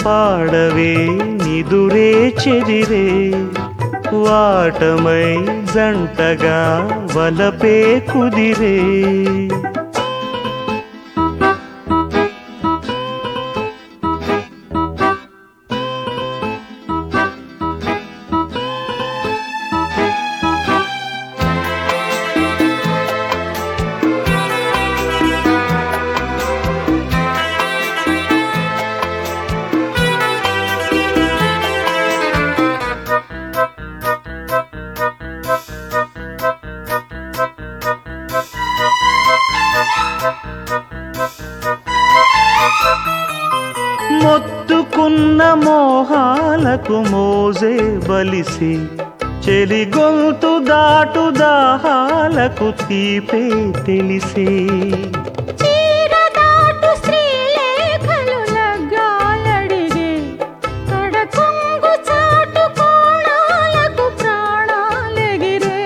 పాడవే నిదురే చెదిరే వాటమై జంటగా వలపే కుదిరే మొత్తుకున్న మోహాలకు మోజే బలిసి చెలి గొంతు దాటు దాహాలకు తీపే తెలిసే చీరదాటు స్త్రీలేఖలు లగ్గాలడిగే కడకొంగు చాటు కోణాలకు ప్రాణాలెగిరే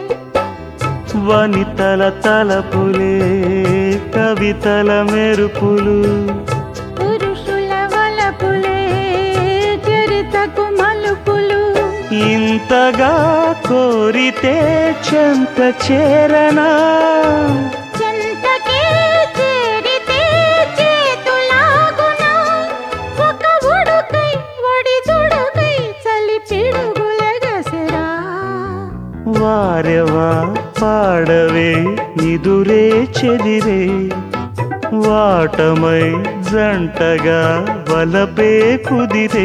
వనితల తలపులే కవితల మెరుపులు పురుషుల వలపులే చరితకు మలుపులు ఇంతగా కోరితే చెంత చేరనా చెంతకే చేరితే చేతులాగునా ఒక ఉడుకై ఒడిదుడుకై చలి పిడుగులెగసెరా వారెవా పాడవే నిదురే చెదిరే వాటమై జంటగా వలపే కుదిరే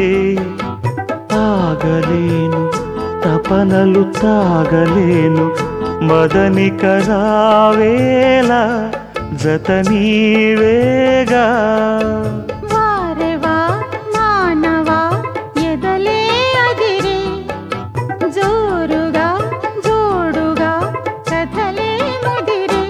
ఆగలేను తపనలు తాగలేను మదనిక రావేలా జత నీవేగా వారెవా మానవా ఎదలే అదిరే జోరుగా జోడుగా కథలే ముదిరే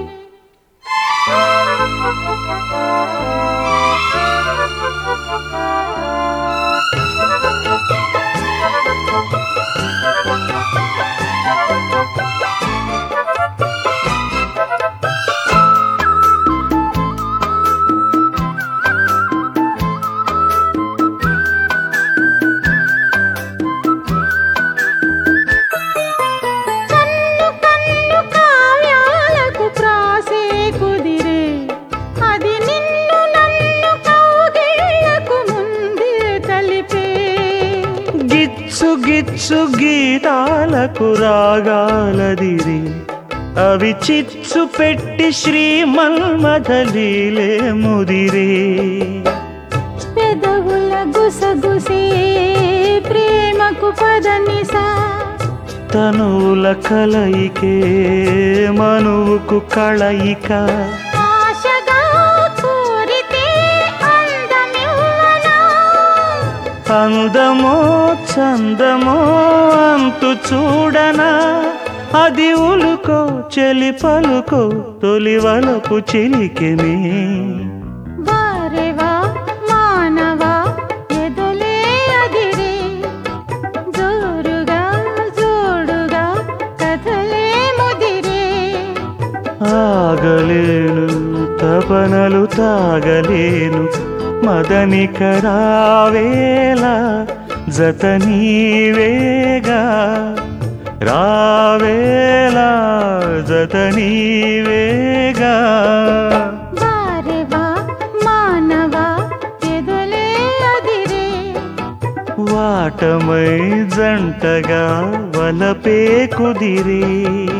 కన్ను కన్ను కావ్యాలకు ప్రాసే కుదిరే అది నిన్ను నన్ను కౌగిళ్లకు ముందే కలిపే గిచ్చు గిచ్చు గీతాలకు రాగాలదిరి అవి చిచ్చు పెట్టి శ్రీమన్మథలీలే ముదిరే పెదవుల గుసగుసే ప్రేమకు పదనిసా తనువుల కలయికే మనువుకు కళయిక ఆశగా కోరితే అందమివ్వనా అందమో చందమో అంతు చూడనా అది ఉలుకో చెలి పలుకో తొలివలపు చిలికెనే వారెవా మానవా ఎదలే అదిరే జోరుగా జోడుగా కథలే ముదిరే ఆగలేను తపనలు తాగలేను మదనిక రావేలా జత నీవేగా రావేలా జత నీవేగా వారెవా మానవా ఎదలే అదిరే వాటమై జంటగా వలపే కుదిరే